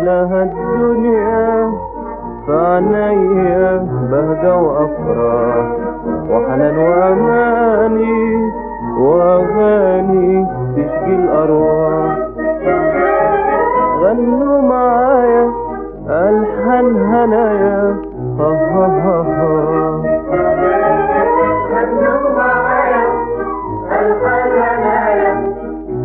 محلاها الدنيا فعنيا بهجة وأفراح وحنان وأماني وأغاني تشكي الأرواح غنوا معايا ألحان هنايا ها ها ها ها غنوا معايا ألحان هنايا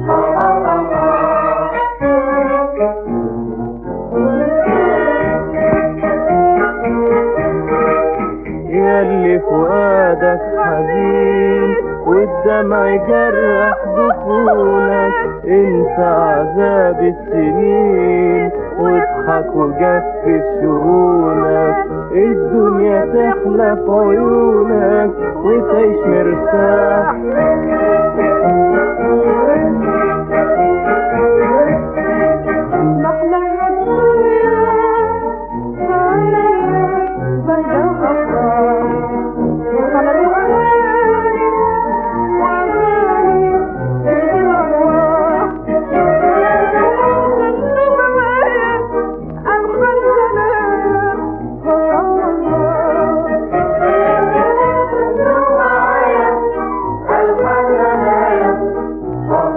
ياللي فؤادك حزين والدمع جرح دخولك انسى عذاب السنين واضحك وجفف شؤونك الدنيا تحلى في عيونك وتعيش مرتاح محلاها الدنيا فعليا بهجة وأفراح وحنان وأماني وأغاني تشكي الأرواح غنوا معايا ألحان هنايا غنوا معايا ألحان هنايا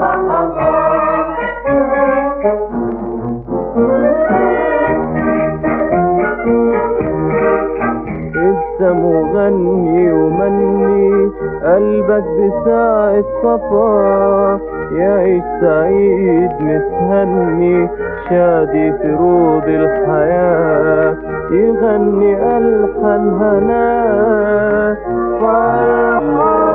انت مغني ومني قلبك بساعة صفا يعيش سعيد متهني شادي في روض الحياة يغني ألحان هنا فرحان